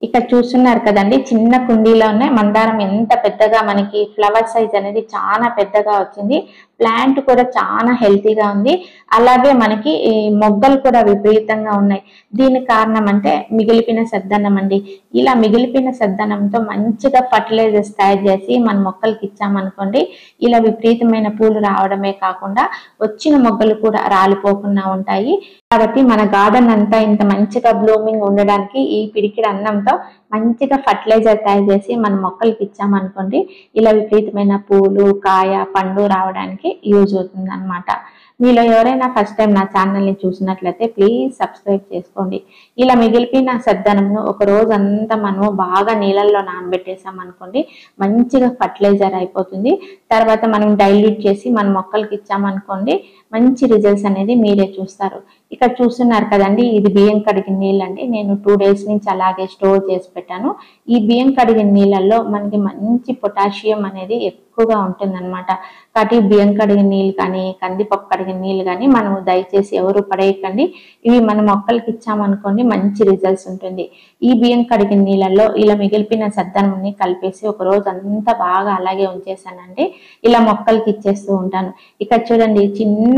ఇక్కడ చూస్తున్నారు కదండి చిన్న కుండీలో ఉన్నాయి మందారం ఎంత పెద్దగా మనకి ఫ్లవర్ సైజ్ అనేది చాలా పెద్దగా వచ్చింది ప్లాంట్ కూడా చాలా హెల్తీగా ఉంది అలాగే మనకి ఈ మొగ్గలు కూడా విపరీతంగా ఉన్నాయి దీనికి కారణం అంటే మిగిలిపోయిన సద్దన్నం అండి ఇలా మిగిలిపోయిన సద్దన్నంతో మంచిగా ఫర్టిలైజర్స్ తయారు చేసి మన మొక్కలకి ఇచ్చామనుకోండి ఇలా విపరీతమైన పూలు రావడమే కాకుండా వచ్చిన మొగ్గలు కూడా రాలిపోకుండా ఉంటాయి కాబట్టి మన గార్డెన్ అంతా ఇంత మంచిగా బ్లూమింగ్ ఉండడానికి ఈ పిడికిడి అన్నంతో మంచిగా ఫర్టిలైజర్ తయారు చేసి మన మొక్కలకి ఇచ్చామనుకోండి ఇలా విపరీతమైన పూలు కాయ పండు రావడానికి యూజ్ అవుతుంది అనమాట మీలో ఎవరైనా ఫస్ట్ టైం నా ఛానల్ని చూసినట్లయితే ప్లీజ్ సబ్స్క్రైబ్ చేసుకోండి ఇలా మిగిలిపోయిన సద్దనంను ఒక రోజు అంతా మనము బాగా నీళ్ళల్లో నానబెట్టేసాం అనుకోండి మంచిగా ఫర్టిలైజర్ అయిపోతుంది తర్వాత మనం డైల్యూట్ చేసి మన మొక్కలకి ఇచ్చామనుకోండి మంచి రిజల్ట్స్ అనేది మీరే చూస్తారు ఇక్కడ చూస్తున్నారు కదండి ఇది బియ్యం కడిగిన నీళ్ళండి నేను టూ డేస్ నుంచి అలాగే స్టోర్ చేసి పెట్టాను ఈ బియ్యం కడిగిన నీళ్ళల్లో మనకి మంచి పొటాషియం అనేది ఎక్కువగా ఉంటుందన్నమాట కాబట్టి బియ్యం కడిగిన నీళ్ళు కానీ కందిపప్పు కడిగిన నీళ్ళు కానీ మనము దయచేసి ఎవరు పడేయకండి ఇవి మన మొక్కలకి ఇచ్చామనుకోండి మంచి రిజల్ట్స్ ఉంటుంది ఈ బియ్యం కడిగిన నీళ్ళల్లో ఇలా మిగిలిపోయిన సద్దనంని కలిపేసి ఒక రోజు అంతా బాగా అలాగే ఉంచేసానండి ఇలా మొక్కలకి ఇచ్చేస్తూ ఉంటాను ఇక్కడ చూడండి చిన్న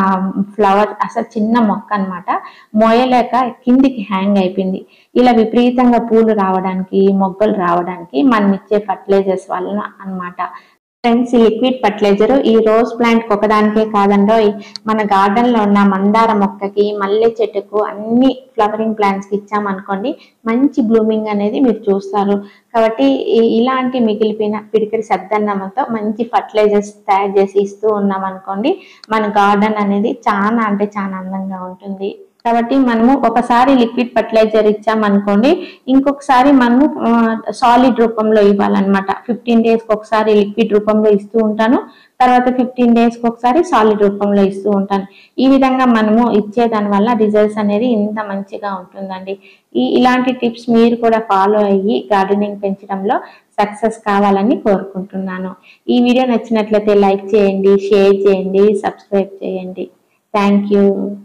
ఫ్లవర్ అసలు చిన్న మొక్క అన్నమాట మోయలేక కిందికి హ్యాంగ్ అయిపోయింది ఇలా విపరీతంగా పూలు రావడానికి మొగ్గలు రావడానికి మనం ఇచ్చే ఫర్టిలైజర్స్ వలన అన్నమాట ఫ్రెండ్స్ ఈ లిక్విడ్ ఫర్టిలైజర్ ఈ రోజ్ ప్లాంట్ ఒకదానికే కాదండో మన గార్డెన్ లో ఉన్న మందార మొక్కకి మల్లె చెట్టుకు అన్ని ఫ్లవరింగ్ ప్లాంట్స్ కి ఇచ్చామనుకోండి మంచి బ్లూమింగ్ అనేది మీరు చూస్తారు కాబట్టి ఈ- ఇలాంటి మిగిలిపోయిన పిడికిడి సద్దన్నమంతో మంచి ఫర్టిలైజర్స్ తయారు చేసి ఇస్తూ ఉన్నాం అనుకోండి మన గార్డెన్ అనేది చాలా అంటే చాలా అందంగా ఉంటుంది కాబట్టి మనము ఒకసారి లిక్విడ్ ఫర్టిలైజర్ ఇచ్చామనుకోండి ఇంకొకసారి మనము సాలిడ్ రూపంలో ఇవ్వాలన్నమాట ఫిఫ్టీన్ డేస్కి ఒకసారి లిక్విడ్ రూపంలో ఇస్తూ ఉంటాను తర్వాత ఫిఫ్టీన్ డేస్కి ఒకసారి సాలిడ్ రూపంలో ఇస్తూ ఉంటాను ఈ విధంగా మనము ఇచ్చేదాని వల్ల రిజల్ట్స్ అనేది ఇంత మంచిగా ఉంటుందండి ఈ ఇలాంటి టిప్స్ మీరు కూడా ఫాలో అయ్యి గార్డెనింగ్ పెంచడంలో సక్సెస్ కావాలని కోరుకుంటున్నాను ఈ వీడియో నచ్చినట్లయితే లైక్ చేయండి షేర్ చేయండి సబ్స్క్రైబ్ చేయండి థ్యాంక్ యూ